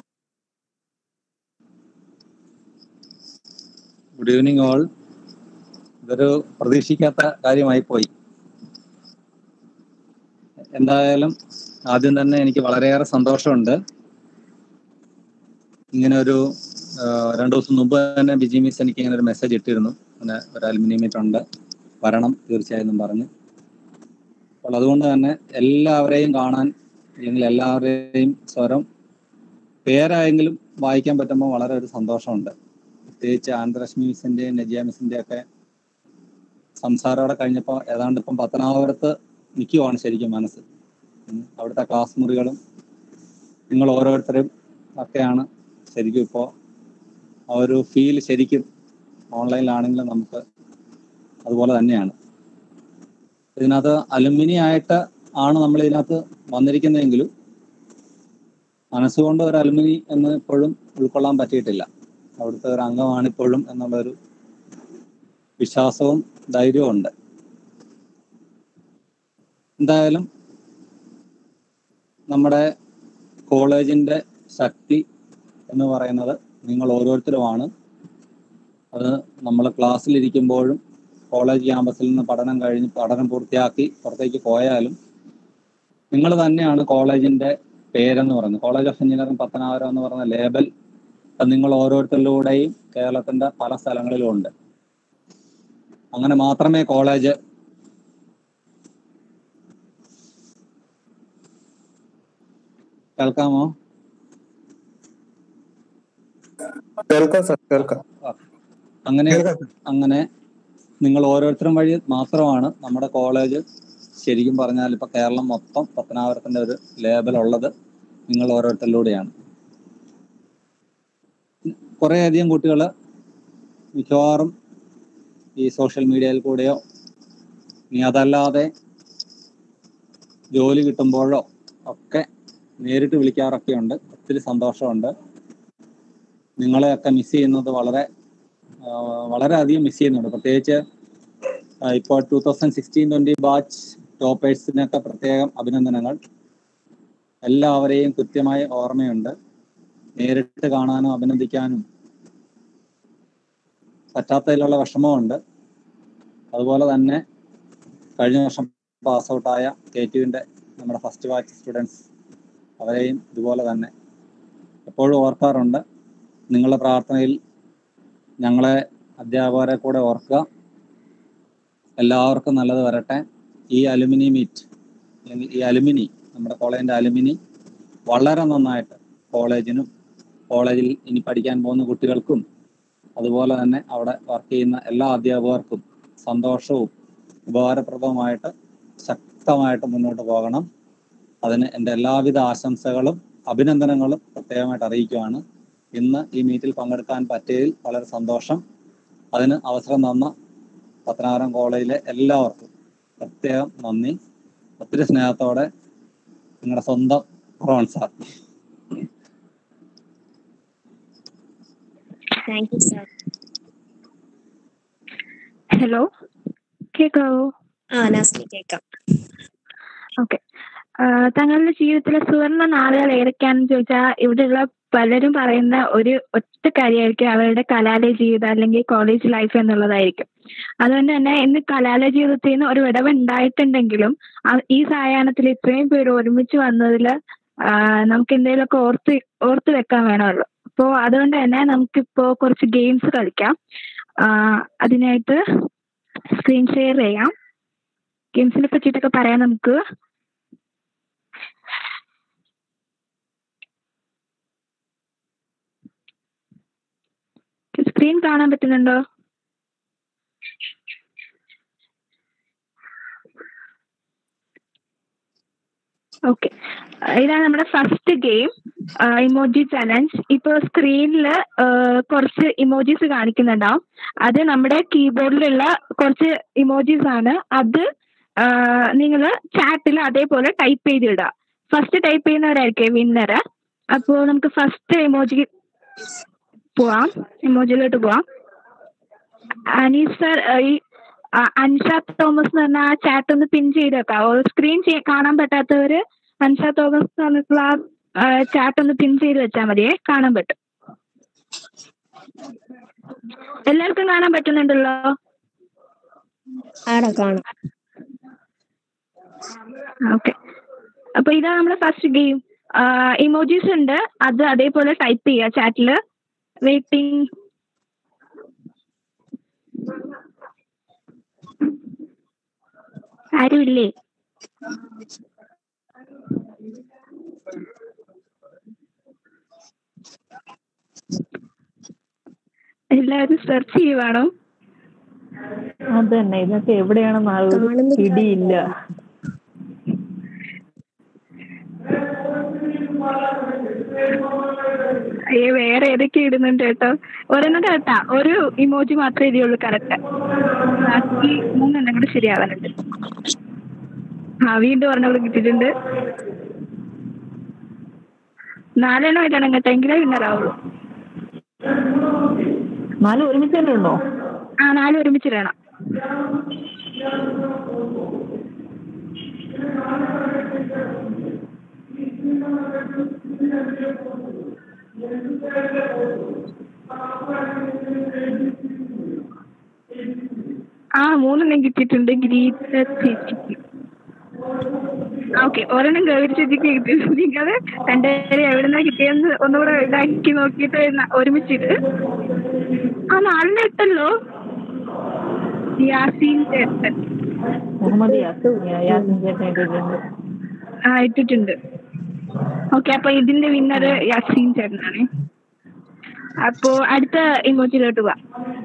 ഗുഡ് ഈവനിങ് ഓൾ ഇതൊരു പ്രതീക്ഷിക്കാത്ത കാര്യമായി പോയി എന്തായാലും ആദ്യം തന്നെ എനിക്ക് വളരെയേറെ സന്തോഷമുണ്ട് ഇങ്ങനെ ഒരു ആ, രണ്ടു ദിവസം മുമ്പ് തന്നെ ബിജി മിസ് എനിക്ക് ഇങ്ങനെ ഒരു മെസ്സേജ് ഇട്ടിരുന്നു അങ്ങനെ ഒരു അലുമിനിയം മീറ്റ് ഉണ്ട് വരണം തീർച്ചയായും പറഞ്ഞു അപ്പോൾ അതുകൊണ്ട് തന്നെ എല്ലാവരെയും കാണാൻ അല്ലെങ്കിൽ എല്ലാവരുടെയും സ്വരം പേരായെങ്കിലും വായിക്കാൻ പറ്റുമ്പോൾ വളരെ ഒരു സന്തോഷമുണ്ട് പ്രത്യേകിച്ച് ആന്ധ്രശ്മി മിസ്സിന്റെയും നജിയ മിസ്സിന്റെ ഒക്കെ സംസാരമോടെ കഴിഞ്ഞപ്പോൾ ഏതാണ്ട് ഇപ്പം പത്തനാപുരത്ത് നിൽക്കുവാണ് ശരിക്കും മനസ്സ് ഉം. അവിടുത്തെ ക്ലാസ് മുറികളും നിങ്ങൾ ഓരോരുത്തരും ഒക്കെയാണ് ശരിക്കും ഇപ്പോൾ ആ ഒരു ഫീൽ ശരിക്കും ഓൺലൈനിലാണെങ്കിലും നമുക്ക് അതുപോലെ തന്നെയാണ് ഇതിനകത്ത് അലുമിനി ആയിട്ട് ആണ് നമ്മൾ ഇതിനകത്ത് വന്നിരിക്കുന്നതെങ്കിലും മനസ്സുകൊണ്ട് ഒരു അലുമിനി എന്ന് ഇപ്പോഴും ഉൾക്കൊള്ളാൻ പറ്റിയിട്ടില്ല അവിടുത്തെ ഒരു അംഗമാണ് ഇപ്പോഴും എന്നുള്ളൊരു വിശ്വാസവും ധൈര്യവും ഉണ്ട് എന്തായാലും നമ്മുടെ കോളേജിന്റെ ശക്തി എന്ന് പറയുന്നത് നിങ്ങൾ ഓരോരുത്തരുമാണ് അത് നമ്മൾ ക്ലാസ്സിലിരിക്കുമ്പോഴും കോളേജ് ക്യാമ്പസിൽ നിന്ന് പഠനം കഴിഞ്ഞ് പഠനം പൂർത്തിയാക്കി പുറത്തേക്ക് പോയാലും നിങ്ങൾ തന്നെയാണ് കോളേജിന്റെ പേരെന്ന് പറയുന്നത് കോളേജ് ഓഫ് എഞ്ചിനീയറിംഗ് പത്തനാപുരം എന്ന് പറയുന്ന ലേബൽ അത് നിങ്ങൾ ഓരോരുത്തരിലൂടെയും കേരളത്തിന്റെ പല സ്ഥലങ്ങളിലും ഉണ്ട് അങ്ങനെ മാത്രമേ കോളേജ് കേൾക്കാമോ കേൾക്കാം സാർ കേൾക്കാം അങ്ങനെ കേൾക്കാം സാർ. അങ്ങനെ നിങ്ങൾ ഓരോരുത്തരും വഴി മാത്രമാണ് നമ്മുടെ കോളേജ് ശരിക്കും പറഞ്ഞാൽ ഇപ്പൊ കേരളം മൊത്തം പത്തനാപുരത്തിന്റെ ഒരു ലേബൽ ഉള്ളത് നിങ്ങൾ ഓരോരുത്തരിലൂടെയാണ് കുറേ അധികം കുട്ടികൾ മിക്കവാറും ഈ സോഷ്യൽ മീഡിയയിൽ കൂടെയോ ഇനി അതല്ലാതെ ജോലി കിട്ടുമ്പോഴോ ഒക്കെ നേരിട്ട് വിളിക്കാറൊക്കെ ഉണ്ട് ഒത്തിരി സന്തോഷമുണ്ട് നിങ്ങളെയൊക്കെ മിസ് ചെയ്യുന്നത് വളരെ ആ, വളരെയധികം മിസ് ചെയ്യുന്നുണ്ട് പ്രത്യേകിച്ച് ആ, ഇപ്പോൾ two thousand sixteen twenty batch ടോപ്പേഴ്സിനൊക്കെ പ്രത്യേകം അഭിനന്ദനങ്ങൾ എല്ലാവരെയും കൃത്യമായി ഓർമ്മയുണ്ട് നേരിട്ട് കാണാനും അഭിനന്ദിക്കാനും പറ്റാത്തതിലുള്ള വിഷമമുണ്ട് അതുപോലെ തന്നെ കഴിഞ്ഞ വർഷം പാസ് ഔട്ടായ കെ ടുവിൻ്റെ നമ്മുടെ ഫസ്റ്റ് ബാച്ച് സ്റ്റുഡൻസ് അവരെയും ഇതുപോലെ തന്നെ എപ്പോഴും ഓർക്കാറുണ്ട് നിങ്ങളുടെ പ്രാർത്ഥനയിൽ ഞങ്ങളെ അധ്യാപകരെ കൂടെ ഓർക്കുക എല്ലാവർക്കും നല്ലത് വരട്ടെ ഈ അലുമിനി മീറ്റ് അല്ലെങ്കിൽ ഈ അലുമിനി നമ്മുടെ കോളേജിന്റെ അലുമിനി വളരെ നന്നായിട്ട് കോളേജിനും കോളേജിൽ ഇനി പഠിക്കാൻ പോകുന്ന കുട്ടികൾക്കും അതുപോലെ തന്നെ അവിടെ വർക്ക് ചെയ്യുന്ന എല്ലാ അധ്യാപകർക്കും സന്തോഷവും ഉപകാരപ്രദവുമായിട്ട് ശക്തമായിട്ട് മുന്നോട്ട് പോകണം അതിന് എൻ്റെ എല്ലാവിധ ആശംസകളും അഭിനന്ദനങ്ങളും പ്രത്യേകമായിട്ട് അറിയിക്കുകയാണ് ഇന്ന് ഈ മീറ്റിൽ പങ്കെടുക്കാൻ പറ്റിയതിൽ വളരെ സന്തോഷം അതിന് അവസരം തന്ന പത്തനാപുരം കോളേജിലെ എല്ലാവർക്കും പ്രത്യേകം നന്ദി ഒത്തിരി സ്നേഹത്തോടെ നിങ്ങളുടെ സ്വന്തം Ron sir thank you sir hello കേക്കാവോ ആ നാസ്ലി കേൾക്കാം ഓക്കെ തങ്ങളുടെ ജീവിതത്തിലെ സുവർണ നാളുകൾ ഏതൊക്കെയാണെന്ന് ചോദിച്ചാൽ ഇവിടെയുള്ള പലരും പറയുന്ന ഒരു ഒറ്റ കാര്യമായിരിക്കും അവരുടെ കലാലയ ജീവിതം അല്ലെങ്കിൽ കോളേജ് ലൈഫ് എന്നുള്ളതായിരിക്കും അതുകൊണ്ട് തന്നെ ഇന്ന് കലാലയ ജീവിതത്തിൽ നിന്ന് ഒരു വിടവ് ഉണ്ടായിട്ടുണ്ടെങ്കിലും ആ- ഈ സായാഹ്നത്തിൽ ഇത്രയും പേര് ഒരുമിച്ച് വന്നതിൽ നമുക്ക് എന്തെങ്കിലുമൊക്കെ ഓർത്ത് ഓർത്ത് വെക്കാൻ വേണമല്ലോ അപ്പോൾ അതുകൊണ്ട് തന്നെ നമുക്കിപ്പോ കുറച്ച് ഗെയിംസ് കളിക്കാം ആ, അതിനായിട്ട് സ്ക്രീൻ ഷെയർ ചെയ്യാം ഗെയിംസിനെ പറ്റിയിട്ടൊക്കെ പറയാം നമുക്ക് സ്ക്രീൻ കാണാൻ പറ്റുന്നുണ്ടോ ഓക്കെ ഇതാണ് നമ്മുടെ ഫസ്റ്റ് ഗെയിം ഇമോജി ചലഞ്ച് ഇപ്പൊ സ്ക്രീനിൽ കുറച്ച് ഇമോജീസ് കാണിക്കുന്നുണ്ടാവും അത് നമ്മുടെ കീബോർഡിലുള്ള കുറച്ച് ഇമോജീസ് ആണ് അത് നിങ്ങൾ ചാറ്റിൽ അതേപോലെ ടൈപ്പ് ചെയ്തിടുക ഫസ്റ്റ് ടൈപ്പ് ചെയ്യുന്നവരായിരിക്കും വിന്നർ അപ്പോൾ നമുക്ക് ഫസ്റ്റ് ഇമോജി പോവാം ഇമോജിയിലോട്ട് പോവാം അനീസ് സർ ഈ ആ, അൻഷ തോമസ് എന്ന് പറഞ്ഞ ആ ചാറ്റ് ഒന്ന് പിൻ ചെയ്ത് വെക്കാം സ്ക്രീൻ കാണാൻ പറ്റാത്തവര് അൻഷ തോമസ് എന്ന് പറഞ്ഞിട്ടുള്ള ആ ചാറ്റ് ഒന്ന് പിൻ ചെയ്ത് വെച്ചാൽ മതിയേ കാണാൻ പറ്റും എല്ലാവർക്കും കാണാൻ പറ്റുന്നുണ്ടല്ലോ ആടാ കാണാം ഓക്കെ അപ്പൊ ഇതാണ് നമ്മുടെ ഫസ്റ്റ് ഗെയിം ഇമോജീസ് ഉണ്ട് അത് അതേപോലെ ടൈപ്പ് ചെയ്യുക ചാറ്റില് വെയിറ്റിംഗ് ആരുമില്ലേ എല്ലാവരും സെർച്ച് ചെയ്യുവാണോ അത് തന്നെ ഇതൊക്കെ എവിടെയാണെന്ന് ആ ഒരു കാണുന്നില്ല. പിടിയില്ല ഏ വേറെ ഏതൊക്കെ ഇടുന്നുണ്ട് കേട്ടോ ഒരെണ്ണം കറക്റ്റാ ഒരു ഇമോജി മാത്രമേ എഴുതിയുള്ളൂ കറക്റ്റ് ബാക്കി മൂന്നെണ്ണം കൂടെ ശരിയാവാനുണ്ട് ആ വീണ്ടും ഒരെണ്ണം കൂടെ കിട്ടിയിട്ടുണ്ട് നാലെണ്ണം ഇടണം കേട്ടോ എങ്കിലേ വിന്നറാവുള്ളൂ നാല് ഒരുമിച്ച് തന്നെ ഉണ്ടോ ആ നാല് ഒരുമിച്ചിടണം ആ മൂന്നെണ്ണം കിട്ടിയിട്ടുണ്ട് ഗീത ചേച്ചിക്ക് ഓക്കെ ഒരെണ്ണം ഗൗരി ചേച്ചിക്ക് കിട്ടിയിട്ടുണ്ട് നിങ്ങൾ രണ്ടുപേരും എവിടുന്നാ കിട്ടിയെന്ന് ഒന്നുകൂടെ ഇതാക്കി നോക്കിയിട്ട് ന- ഒരുമിച്ചിട്ട് ആ നാലെണ്ണം ഇട്ടല്ലോ യാസീൻ ചേട്ടൻ മുഹമ്മദ് യാസ് യാസിൻ ചേട്ടൻ ഇട്ടിട്ടുണ്ട് ആ ഇട്ടിട്ടുണ്ട് ഓക്കെ അപ്പൊ ഇതിന്റെ വിന്നർ യാസീൻ ചേട്ടനാണ് അപ്പോ അടുത്ത ഇമോജിലോട്ട് പോവാം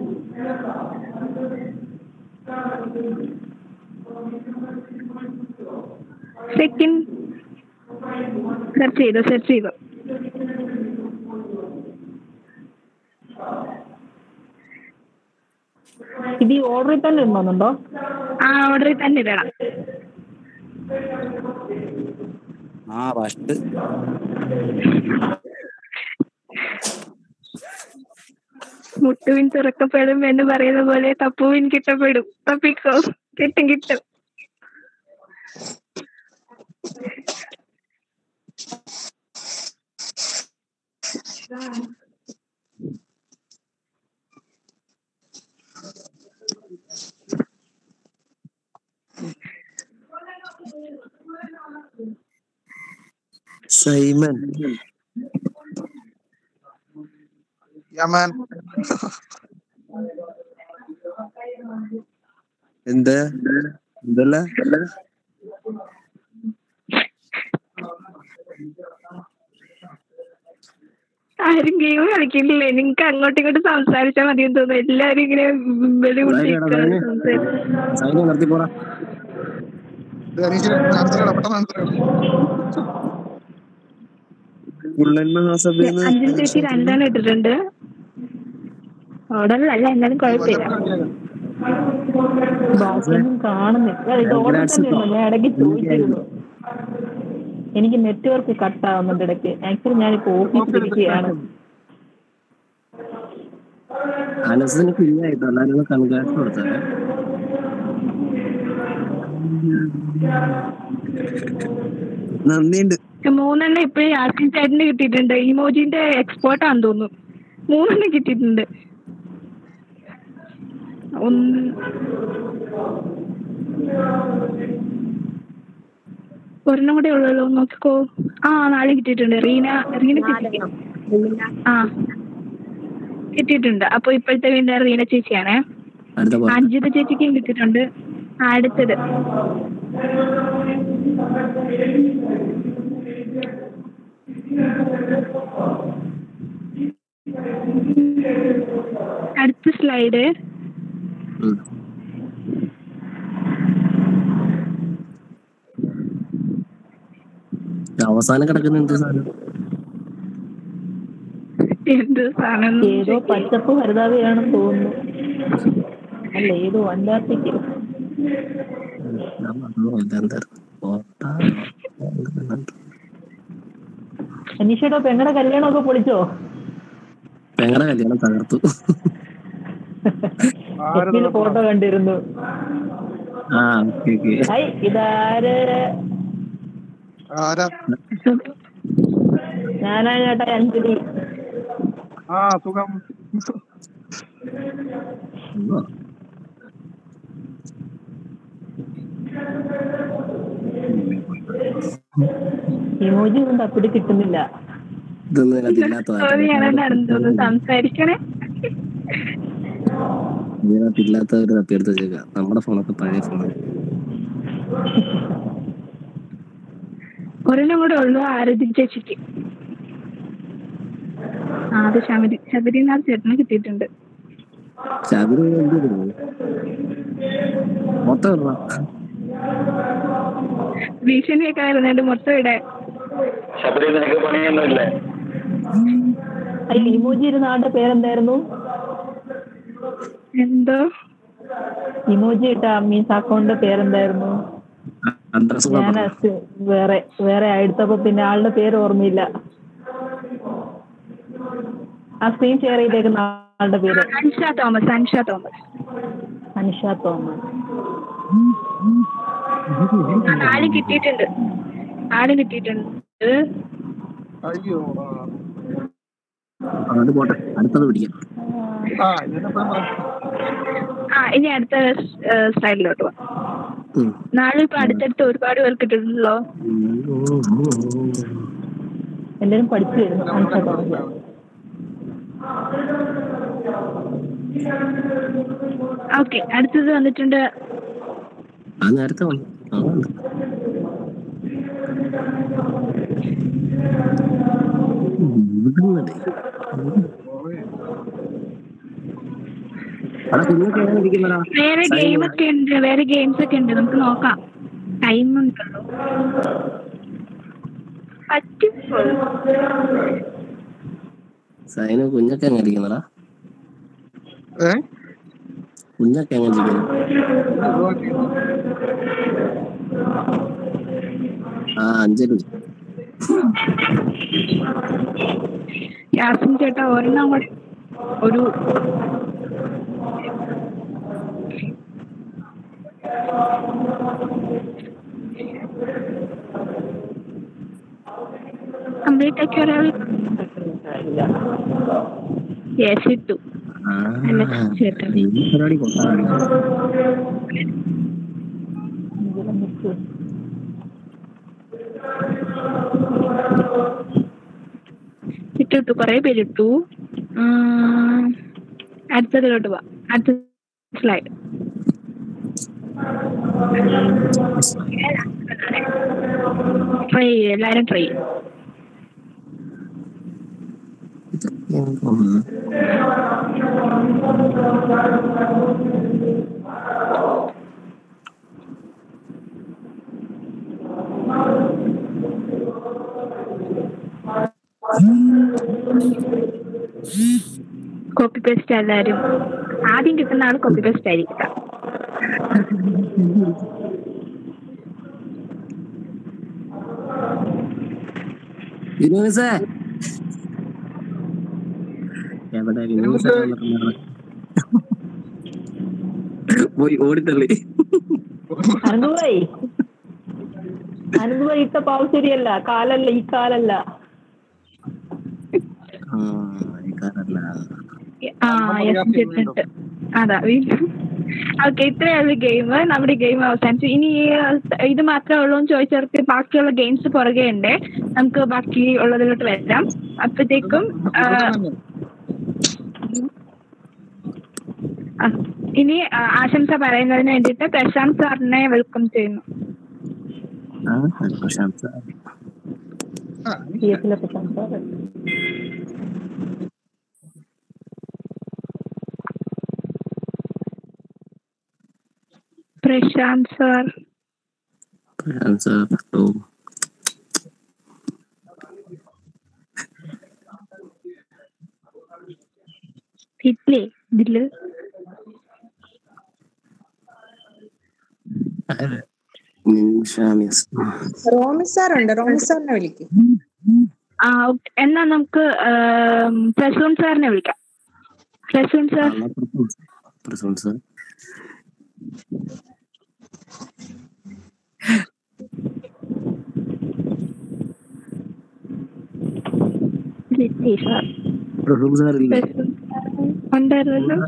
സെക്കൻഡ് സെർച്ച് ചെയ്തോ സെർച്ച് ചെയ്തോ ഇത് ഈ ഓർഡറിൽ തന്നെ ഉണ്ടോന്നുണ്ടോ ആ ഓർഡറിൽ തന്നെ ഇടണം ആ ഫസ്റ്റ് മുട്ടുവിൻ തുറക്കപ്പെടും എന്ന് പറയുന്ന പോലെ തപ്പുവിൻ കിട്ടപ്പെടും തപ്പിക്കോ കിട്ടും കിട്ടും സൈമൻ Yeah, man. എന്ത് എന്തല്ല ആരും ഗെയിം കളിക്കുന്നില്ലേ നിങ്ങക്ക് അങ്ങോട്ടും ഇങ്ങോട്ടും സംസാരിച്ചാൽ മതി എന്ന് തോന്നുന്നു എല്ലാരും ഇങ്ങനെ വെളി അതായത് സൈന നിർത്തി പോടാ ഇത് അനീഷിനെ ആൻസർ പെട്ടെന്ന് ആൻസർ മുള്ളൻ മഹാസഭയിൽ അഞ്ചു ചേച്ചി രണ്ടെണ്ണം ഇട്ടിട്ടുണ്ട് ഓർഡറിലല്ല എന്നാലും കുഴപ്പമില്ല ബാക്കിയൊന്നും കാണുന്നില്ല ഇത് ഓർഡർ തന്നെ ഉണ്ടോ ഞാൻ ഇടയ്ക്ക് ചോദിച്ചിരുന്നു എനിക്ക് നെറ്റ്വർക്ക് കട്ടാവുന്നുണ്ട് ഇടയ്ക്ക് ആക്ച്വലി ഞാനിപ്പോ ഓഫീസിൽ ഇരിക്കുകയാണ് അനസിന് കുഞ്ഞായിട്ടോ എല്ലാരും കൺഗ്രാറ്റ്സ് കൊടുത്തേ നന്ദിയുണ്ട് മൂന്നെണ്ണം ഇപ്പഴും യാസിൻ ചേട്ടന് കിട്ടിയിട്ടുണ്ട് ഇമോജിന്റെ എക്സ്പോർട്ട് ആണെന്ന് തോന്നുന്നു മൂന്നെണ്ണം കിട്ടിയിട്ടുണ്ട് ഒന്ന് ഒരെണ്ണം കൂടെ ഉള്ളല്ലോ നോക്കിക്കോ ആ നാളെ കിട്ടിയിട്ടുണ്ട് റീന റീന ചേച്ചി ആ കിട്ടിയിട്ടുണ്ട് അപ്പൊ ഇപ്പോഴത്തെ വീണ്ടും റീന ചേച്ചിയാണേ അടുത്ത പുറത്ത് അഞ്ജിത ചേച്ചിക്കും കിട്ടിയിട്ടുണ്ട് ആ, അടുത്തത് അടുത്ത സ്ലൈഡ് ഉം. അവസാനം കിടക്കുന്ന എന്ത് സാധനം എന്ത് സാധനം ഏതോ പച്ചപ്പ് ഹരിതാവയാണെന്ന് തോന്നുന്നു അല്ല ഏതോ അന്റാർട്ടിക്ക ഞാൻ മറന്നു പോയി. ഇതെന്തായിരുന്നു? ഓട്ട. അനീഷേട്ടോ പെങ്ങടെ കല്യാണമൊക്കെ പൊളിച്ചോ പെങ്ങളുടെ കല്യാണം തകർത്തു എഫ്ബിയിൽ ഫോട്ടോ കണ്ടിരുന്നു ആ ഓക്കെ ഓക്കെ ഐ ഇതാര് ആരാ ഞാനാ ചേട്ടാ അഞ്ജലി ആ സുഖം ഇമോജി ഒന്നും തപ്പിടി കിട്ടുന്നില്ല ഇതൊന്നും ഇതിനകത്തില്ലാത്തതാ ഞാനെന്താണെന്ന് തോന്നുന്നു സംസാരിക്കണേ ഇതിനകത്തില്ലാത്ത ഒരു തപ്പിയെടുത്ത് വെച്ചേക്കാം നമ്മുടെ ഫോണൊക്കെ പഴയ ഫോണാണ് ഒരെണ്ണം കൂടെ ഉള്ളു ആരതി ചേച്ചിക്ക് ആ അത് ശബരി ശബരിനാഥ് ചേട്ടന് കിട്ടിയിട്ടുണ്ട് ശബരി എന്ത് ചെയ്തു? മൊത്തം ഇടണം ഭീഷണിയൊക്കെ വരുന്നുണ്ട് മൊത്തം ഇവിടെ ശബരി നിനക്ക് പണിയൊന്നുമില്ലേ ഐ ഇമോജി ഇരുന്ന ആളുടെ പേരെന്തായിരുന്നു എന്തോ ഇമോജി ഇട്ട മീൻസ് അക്കൗണ്ടിന്റെ പേരെന്തായിരുന്നു അഡ്രസ് ഞാൻ വേറെ വേറെ എടുത്തപ്പോ പിന്നെ ആളുടെ പേര് ഓർമ്മയില്ല ആ സ്ക്രീൻ ഷെയർ ചെയ്തേക്കുന്ന ആളുടെ പേര് Ansha Thomas Ansha Thomas Anisha Thomas ആ, ആള് കിട്ടിയിട്ടുണ്ട് ആള് കിട്ടിയിട്ടുണ്ട് അയ്യോ ആ. അത് പോട്ടെ അടുത്തത് പിടിക്കാം ആ ഇതിനിപ്പോ എന്താ? ആ ഇനി അടുത്ത സ്ലൈഡിലോട്ട് പോവാം ഉം. നാളെ ഇപ്പൊ അടുത്തടുത്ത് ഒരുപാട് പേർക്ക് കിട്ടിയിട്ടുണ്ടല്ലോ എല്ലാരും പഠിച്ചു വരുന്നു അനിഷ തോമസ് ഓക്കെ അടുത്തത് വന്നിട്ടുണ്ട് അത് നേരത്തെ വന്നു അതുകൊണ്ട് അവിടെ കുഞ്ഞൊക്കെ എങ്ങനെ ഇരിക്കുന്നടാ വേറെ ഗെയിം ഒക്കെ ഉണ്ട് വേറെ ഗെയിംസ് ഒക്കെ ഉണ്ട് നമുക്ക് നോക്കാം ടൈം ഉണ്ടല്ലോ പറ്റിപ്പോ സൈന കുഞ്ഞൊക്കെ എങ്ങനെ ഇരിക്കുന്നടാ ഏ കുഞ്ഞൊക്കെ എങ്ങനെ ഇരിക്കുന്നു ഇതുമാക്കി. ആ അഞ്ജലി യാസിൻ ചേട്ടാ ഒരെണ്ണം കൂടെ ഒരു കംപ്ലീറ്റ് ആക്കി ഒരാൾ യെസ് ഇട്ടു ആ അല്ല ചേട്ടൻ ഈ പരിപാടി കൊള്ളാം ഇട്ടു ഇട്ടു കുറെ പേര് ഇട്ടു ഉം, അടുത്തതിലോട്ട് പോവാം അടുത്ത സ്ലൈഡ് ട്രൈ ചെയ്യ എല്ലാരും ട്രൈ ചെയ്യും ഉം. കോപ്പി പേസ്റ്റ് എല്ലാരും ആദ്യം കിട്ടുന്ന ആൾ കോപ്പി പേസ്റ്റ് ആയിരിക്കും വിനോസേ എവിടെ വിനോസേ പോയി ഓടിത്തള്ളി അനന്തുഭായി അനന്തുഭായി ഇട്ട പാവ് ശരിയല്ല കാലല്ല ഈ കാലല്ല ആ ഈ കാരല്ല ആ യെസ് ഇട്ടിട്ട് അതാ വീണ്ടും ഓക്കെ ഇത്രയുള്ള ഗെയിം നമ്മുടെ ഗെയിം അവസാനിച്ചു ഇനി ഈ, ഇത് മാത്രമേ ഉള്ളൂ എന്ന് ചോദിച്ചവർക്ക് ബാക്കിയുള്ള ഗെയിംസ് പുറകെ ഉണ്ട് നമുക്ക് ബാക്കി ഉള്ളതിലോട്ട് വരാം അപ്പോഴത്തേക്കും ആ, ആ, ഇനി ആ, ആശംസ പറയുന്നതിന് വേണ്ടിയിട്ട് പ്രശാന്ത് സാറിനെ വെൽക്കം ചെയ്യുന്നു ആ പ്രശാന്ത് സാർ പി എസിലൊക്കെ സംസാരം പ്രശാന്ത് സാർ പ്രശാന്ത് സാർ ഓ ഇല്ലേ ഇതില് നിമിഷാമിസ് റോമി സാറുണ്ട് റോമി സാറിനെ വിളിക്കും ആ ഓക്കെ എന്നാ നമുക്ക് പ്രസൂൺ സാറിനെ വിളിക്കാം Prasoon sir Prashanth sir Litty sir Prashanth sir ഇല്ലേ പ്രസൂൺ സാർ ഉണ്ടായിരുന്നല്ലോ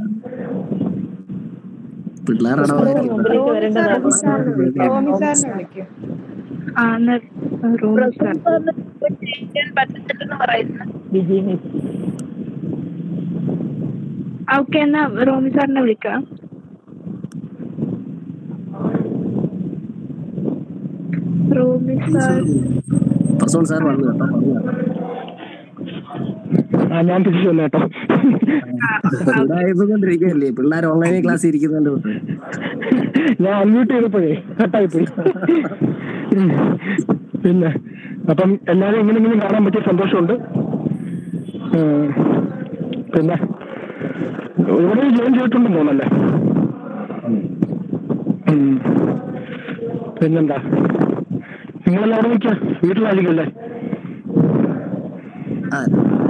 പിള്ളേരാണോ മുമ്പിലേക്ക് വരേണ്ടതാണ് റോമി സാറിനെ വിളിക്കും ആ എന്നാ റൂം സാർ വിജയ് മെസ്സി ഓക്കെ എന്നാ റോമി സാറിനെ വിളിക്കാം റോമി സാർ പ്രശാന്ത് സാർ വന്നു കേട്ടോ വന്നു ആ ഞാൻ തിരിച്ചു വന്നു കേട്ടോ കൊണ്ടിരിക്കുകയല്ലേ പിള്ളേർ ഓൺലൈൻ ക്ലാസ് ഇരിക്കുന്നുണ്ട് തൊട്ട് ഞാൻ അൺമ്യൂട്ട് ചെയ്തപ്പോഴേ കട്ടായി പോയി പിന്നെ അപ്പം എല്ലാവരും ഇങ്ങനെങ്കിലും കാണാൻ പറ്റിയ സന്തോഷമുണ്ട് ഉം. പിന്നെ ഒരുപാട് ജോയിൻ ചെയ്തിട്ടുണ്ടെന്ന് തോന്നല്ലേ ഉം. പിന്നെന്താ നിങ്ങളെല്ലാം അവിടെ നിൽക്കുക വീട്ടിലായിരിക്കുമല്ലേ ആ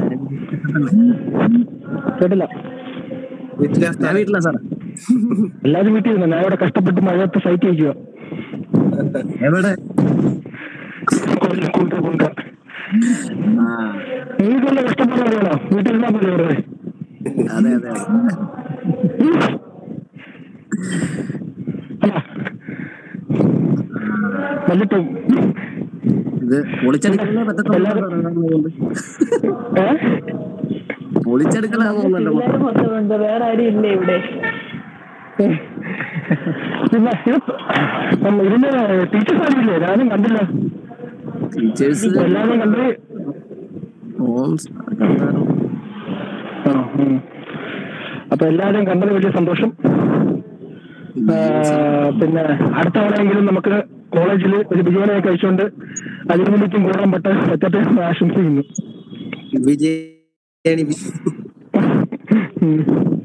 കേട്ടില്ല ഞാൻ വീട്ടിലാ സാർ എല്ലാവരും വീട്ടിൽ ഇരുന്നു ഞാൻ ഇവിടെ കഷ്ടപ്പെട്ട് മഴയത്ത് സൈറ്റ് ചെയ്യുക എവിടെ കൊണ്ട് കൊണ്ട് ആ നിങ്ങൾക്കുള്ള കഷ്ടപ്പാട് അറിയണോ വീട്ടിൽ ഇരുന്നാ പോലെ വെറുതെ അതെ അതെ വന്നിട്ടും ഇത് പൊളിച്ചെടുക്കലേ പറ്റത്തുള്ളൂ പൊളിച്ചെടുക്കലാകുന്നുണ്ടല്ലോ എല്ലാവരും മൊത്തമുണ്ട് വേറെ ആരും ഇല്ല ഇവിടെ പിന്നെ ഇത് ഉം, ഇതിന്റെ ടീച്ചേഴ്സ് ആരില്ലേ ഞാനും കണ്ടില്ല ടീച്ചേഴ്സ് എല്ലാവരും കണ്ട് ആ, ഉം. അപ്പൊ എല്ലാവരെയും കണ്ടത് വലിയ സന്തോഷം ആ, പിന്നെ അടുത്ത തവണയെങ്കിലും നമുക്ക് കോളേജിൽ ഒരു ബിരിയാണിയൊക്കെ കഴിച്ചുകൊണ്ട് അതിനുവേണ്ടിക്കും കൂടാൻ പറ്റ പറ്റട്ടെ എന്ന് ആശംസിക്കുന്നു വിജയ് ഉം.